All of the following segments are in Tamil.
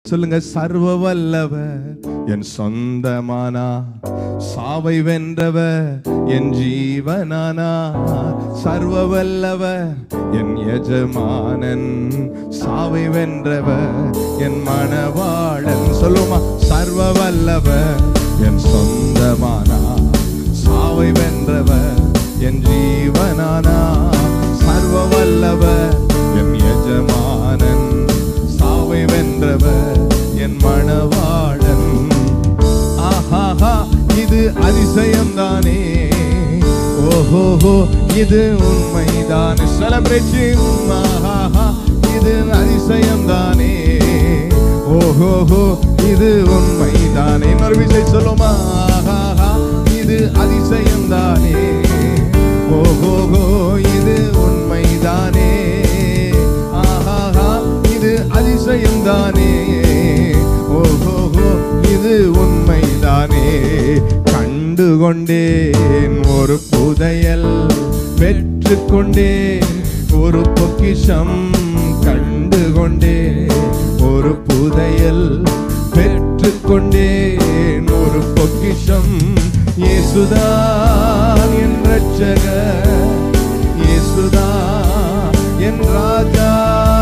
சொல்லுங்க சர்வ வல்லவர் என் சொந்தமானா சாவை வென்றவர் என் ஜீவனானா சர்வ வல்லவர் என் எஜமானன் சாவை வென்றவர் என் மணவாளன் சொல்லுமா சர்வ வல்லவர் என் சொந்தமானா சாவை வென்றவர் என் ஜீவனானா சர்வ வல்லவர் என் எஜமானன் சாவை வென்றவர் என் மணவாளன் ஆஹாஹா இது அதிசயம்தானே ஓஹோஹோ இது உண்மைதானே செலிப்ரேட்டிங் ஆஹாஹா இது அதிசயம்தானே ஓஹோஹோ இது உண்மைதானே இன்னொரு விஷயம் சொல்லுமா ஆஹாஹா இது அதிசயம்தானே ஓஹோஹோ இது உண்மைதானே ஆஹாஹா இது அதிசயம்தானே ஓஹோஹோ இது உண்மைதானே கண்டு கொண்டேன் ஒரு புதையல் பெற்று கொண்டேன் ஒரு பொக்கிஷம் கண்டு கொண்டேன் ஒரு புதையல் பெற்று கொண்டேன் ஒரு பொக்கிஷம் இயேசுதான் என் ரட்சகர் இயேசுதான் என் ராஜா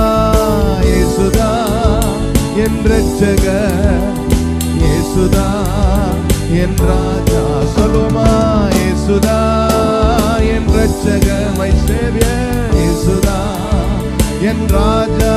இயேசுதான் என் ரட்சகர் இயேசுதான் என் ராஜா சொல்லுமா இயேசுதான் என் ரட்சகர் மை சேவியர் இயேசுதான் என் ராஜா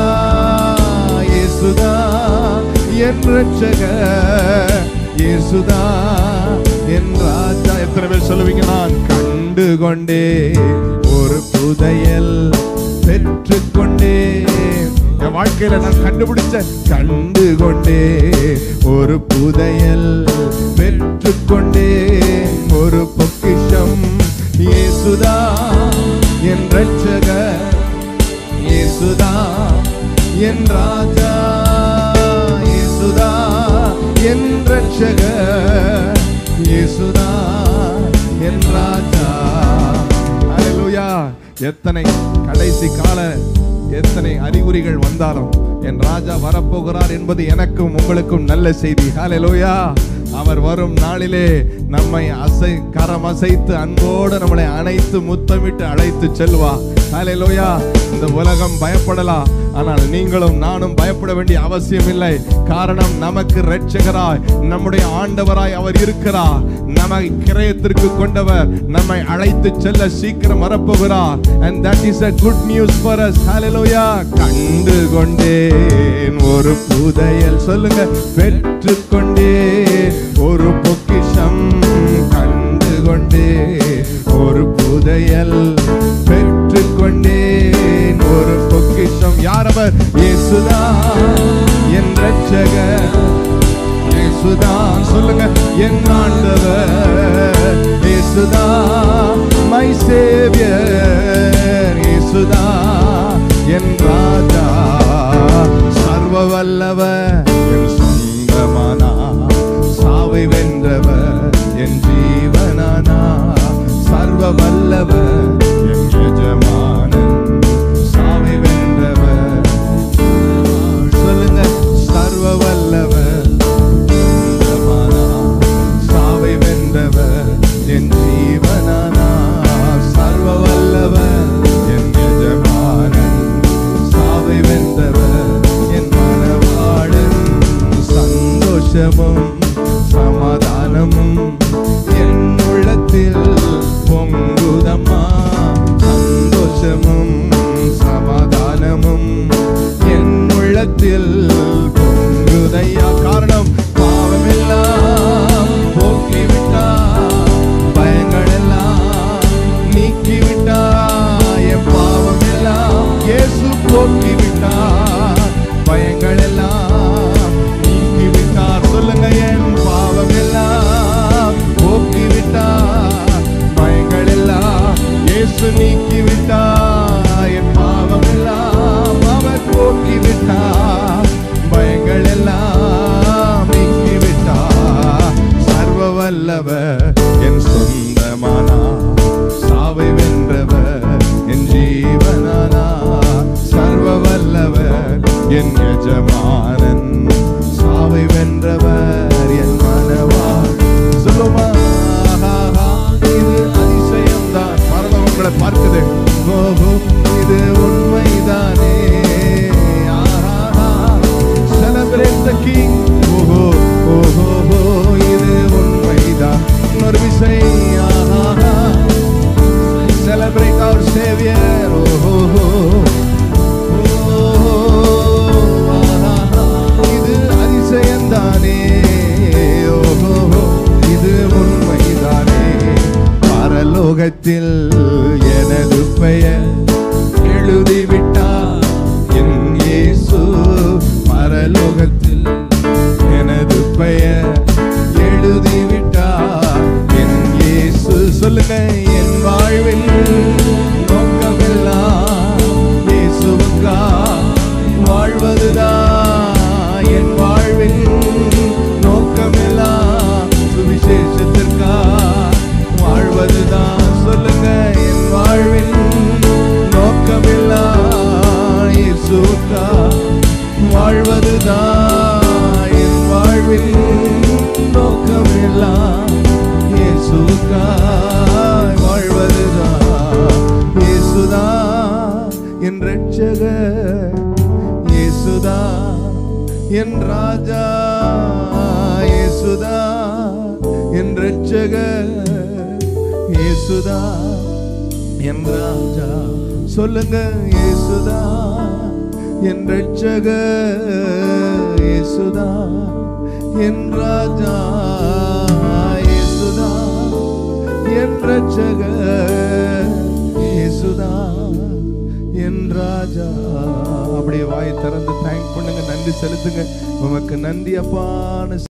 இயேசுதான் என் ரட்சகர் இயேசுதான் என் ராஜா எத்தனை பேர் சொல்லுவீங்க நான் கண்டு கொண்டே ஒரு புதையல் பெற்று கொண்டே என் வாழ்க்கையில நான் கண்டுபிடிச்ச கண்டு கொண்டே ஒரு புதையல் பெற்று கொண்டே ஒரு பொக்கிஷம் இயேசுதா என் ரட்சகர் இயேசுதா என் ராஜா இயேசுதா என் ரட்சகர் இயேசுதா என் ராஜா ஹalleluya எத்தனை கடைசி கால எத்தனை அறிகுறிகள் வந்தாலும் என் ராஜா வரப்போகிறார் என்பது எனக்கும் உங்களுக்கும் நல்ல செய்தி ஹalleluya அவர் வரும் நாளிலே நம்மை அசை கரம் அசைத்து அன்போடு நம்மளை அணைத்து முத்தமிட்டு அழைத்து செல்வா ஹalleluya இந்த உலகம் பயப்படலாம் ஆனால் நீங்களும் நானும் பயப்பட வேண்டிய அவசியம் இல்லை காரணம் நமக்கு இரட்சகராய் நம்முடைய ஆண்டவராய் அவர் இருக்கிறார் நம்மை கிரயத்திற்கு கொண்டவர் நம்மை அழைத்து செல்ல சீக்கிரம் வரப்போகிறார் and that is a good news for us hallelujah கண்டு கொண்டேன் ஒரு புதையல் சொல்லுங்க பெற்று கொண்டேன் ஒரு பொக்கிஷம் கண்டு கொண்டே ஒரு புதையல் பெற்று கொண்டேன் ஒரு பொக்கிஷம் யார் அவர் இயேசுதான் என் ரட்சகர் இயேசுதான் சொல்லுங்க என் ஆண்டவர் இயேசுதான் மை சேவியர் இயேசுதான் என் ராஜா சர்வ வல்லவர் என் சொந்தமானா சாவை வென்றவர் என் ஜீவனானா சர்வ வல்லவர் என் எஜமானன் சாவை வென்றவர் சொல்லுங்க சர்வ வல்லவர் சொந்தமானா சாவை வென்றவர் என் ஜீவனானா சர்வ வல்லவர் என் எஜமானன் சாவை வென்றவர் என் மனவாளன் சந்தோஷமும் சமாதானமும் என் உள்ளத்தில் பொங்குதம்மா சந்தோஷமும் சமாதானமும் என் உள்ளத்தில் பொங்குதையா காரணம் பாவமெல்லாம் போக்கிவிட்டார் பயங்கள் எல்லாம் நீக்கிவிட்டார் என் பாவமெல்லாம் இயேசு போக்கிவிட்டார் பயங்கள் எல்லாம் நீக்கிவிட்டார் சொல்லுங்க என் பாவம் எல்லாம் போக்கிவிட்டார் பயங்கள் எல்லாம் இயேசு நீக்கிவிட்டார் என் பாவம் எல்லாம் அவர் போக்கிவிட்டார் பயங்கள் எல்லாம் நீக்கிவிட்டார் சர்வ வல்லவர் என் சொந்தமானா சாவை வென்றவர் என் ஜீவனானா சர்வ வல்லவர் என் எஜமானன் என் ராஜா இயேசுதா என் ரட்சகர் இயேசுதா என் ராஜா சொல்லுங்க இயேசுதா என் ரட்சகர் இயேசுதா என் ராஜா இயேசுதா என் ரட்சகர் இயேசுதா என் ராஜா அப்படியே வாய் திறந்து தேங்க் பண்ணுங்க நன்றி செலுத்துங்க உமக்கு நன்றி அப்பான்னு